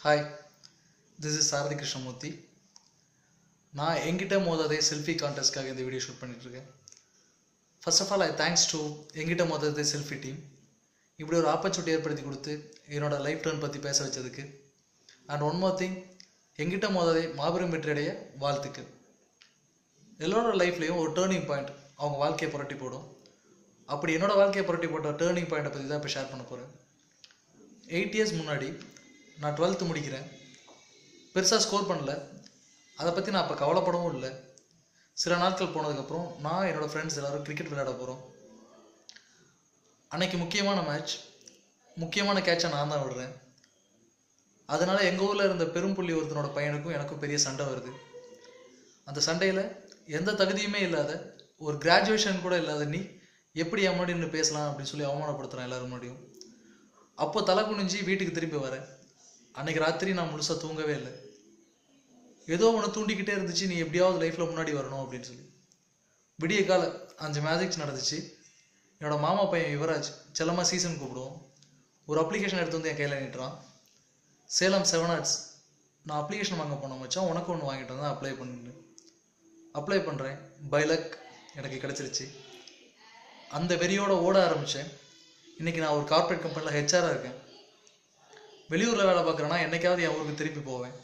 hi this is Sarathi Krishnamurthy நான் Enkitta Mothathe selfie கான்டெஸ்ட்காக இந்த வீடியோ ஷூட் பண்ணிகிட்ருக்கேன் first of all I thanks to Enkitta Mothathe selfie team இப்படி ஒரு ஆப்பர்ச்சுனிட்டி ஏற்படுத்தி கொடுத்து என்னோட லைஃப் டர்ன் பற்றி பேச வச்சதுக்கு அண்ட் ஒன் மோர் திங் என்கிட்ட மோதாதே மாபெரும் வெற்றியடைய வாழ்த்துக்கள் எல்லோரோட லைஃப்லேயும் ஒரு டேர்னிங் பாயிண்ட் அவங்க வாழ்க்கையை புரட்டி போடும் அப்படி என்னோட வாழ்க்கையை புரட்டி போட்ட டேர்னிங் பாயிண்ட்டை பற்றி தான் இப்போ ஷேர் பண்ண போகிறேன் எயிட் இயர்ஸ் முன்னாடி நான் டுவெல்த்து முடிக்கிறேன் பெருசாக ஸ்கோர் பண்ணல அதை பற்றி நான் அப்போ கவலைப்படவும் இல்லை சில நாட்கள் போனதுக்கப்புறம் நான் என்னோடய ஃப்ரெண்ட்ஸ் எல்லோரும் கிரிக்கெட் விளையாட போகிறோம் அன்னைக்கு முக்கியமான மேட்ச் முக்கியமான கேட்சை நான் தான் விடுறேன் அதனால எங்கள் ஊரில் இருந்த பெரும்புள்ளி ஒருத்தனோட பையனுக்கும் எனக்கும் பெரிய சண்டை வருது அந்த சண்டையில் எந்த தகுதியுமே இல்லாத ஒரு கிராஜுவேஷன் கூட இல்லாத நீ எப்படி என் முன்னாடி நின்று பேசலாம் அப்படின்னு சொல்லி அவமானப்படுத்துகிறேன் எல்லாரும் முன்னாடியும் அப்போ தலை குனிஞ்சு வீட்டுக்கு திரும்பி வரேன் அன்னைக்கு ராத்திரி நான் முழுசாக தூங்கவே இல்லை ஏதோ ஒன்று தூண்டிக்கிட்டே இருந்துச்சு நீ எப்படியாவது லைஃப்பில் முன்னாடி வரணும் அப்படின்னு சொல்லி விடிய கால அஞ்சு மேஜிக்ஸ் நடந்துச்சு என்னோட மாமா பையன் யுவராஜ் செல்லமாக சீசன் கூப்பிடுவோம் ஒரு அப்ளிகேஷன் எடுத்து வந்து என் கையில் நீட்டுறான் சேலம் செவன் ஆர்ட்ஸ் நான் அப்ளிகேஷன் வாங்க போன மச்சான் உனக்கு ஒன்று வாங்கிட்டு வந்தேன் அப்ளை பண்ணு அப்ளை பண்ணுறேன் பைலக் எனக்கு கிடச்சிருச்சு அந்த வெறியோட ஓட ஆரம்பித்தேன் இன்றைக்கி நான் ஒரு கார்ப்பரேட் கம்பெனியில் ஹெச்ஆராக இருக்கேன் வெளியூரில் வேலை பார்க்குறேன்னா என்னைக்காவது என் ஊருக்கு திருப்பி போவேன்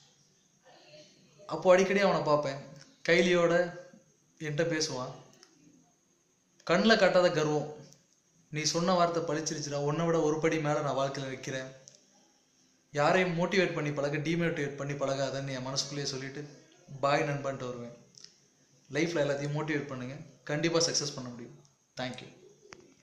அப்போ அடிக்கடி அவனை பார்ப்பேன் கைலியோட என்கிட்ட பேசுவான் கண்ணில் காட்டாத கர்வம் நீ சொன்ன வார்த்தை பழிச்சிருச்சுடா உன்னை விட ஒரு படி மேலே நான் வாழ்க்கையில் வைக்கிறேன் யாரையும் மோட்டிவேட் பண்ணி பழக டிமோட்டிவேட் பண்ணி பழகாதன்னு என் மனசுக்குள்ளேயே சொல்லிட்டு பாய் நண்பன்ட்டு வருவேன் லைஃப்பில் எல்லாத்தையும் மோட்டிவேட் பண்ணுங்கள் கண்டிப்பாக சக்ஸஸ் பண்ண முடியும் தேங்க்யூ